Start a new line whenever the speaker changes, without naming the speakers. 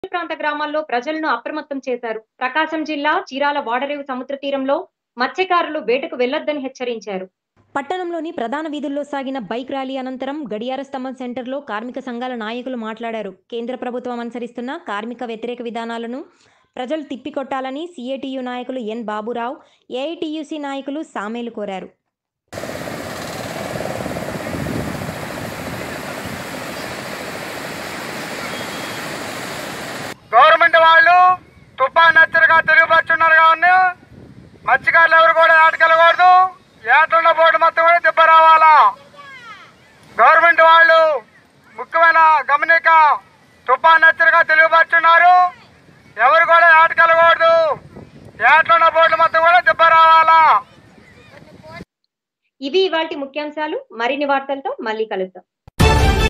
ప్రాంత గ్రామాల్లో ప్రజలను అప్రమత్తం చేశారు ప్రకాశం జిల్లా చీరాల వాడరేవు సముద్ర తీరంలో మత్స్యకారులు వేటకు వెళ్లొద్దని హెచ్చరించారు పట్టణంలోని ప్రధాన వీధుల్లో సాగిన బైక్ ర్యాలీ అనంతరం గడియార స్తంభం సెంటర్లో కార్మిక సంఘాల నాయకులు మాట్లాడారు కేంద్ర ప్రభుత్వం అనుసరిస్తున్న కార్మిక వ్యతిరేక విధానాలను ప్రజలు తిప్పికొట్టాలని సిఐటియు నాయకులు ఎన్ బాబురావు ఏఐటియుసి నాయకులు సామేలు కోరారు
గవర్నమెంట్ వాళ్ళు తుఫాన్ హెచ్చరిక తిరుగుపరుచున్నారు కాబట్టి మత్స్యకారులు ఎవరు కూడా ఏటకెళ్ళకూడదు ఏటన్న బోర్డు మొత్తం కూడా దిబ్బ రావాలా గవర్నమెంట్ వాళ్ళు ముఖ్యమైన గమనిక తుఫాన్ హెచ్చరిక తెలియపరుచున్నారు ఎవరు కూడా ఏటకెళ్ళకూడదు ఏటన్న బోర్డు మొత్తం కూడా దిబ్బ రావాలా
ఇవి ఇవాల్టి ముఖ్యాంశాలు మరిన్ని వార్తలతో మళ్ళీ కలుద్దాం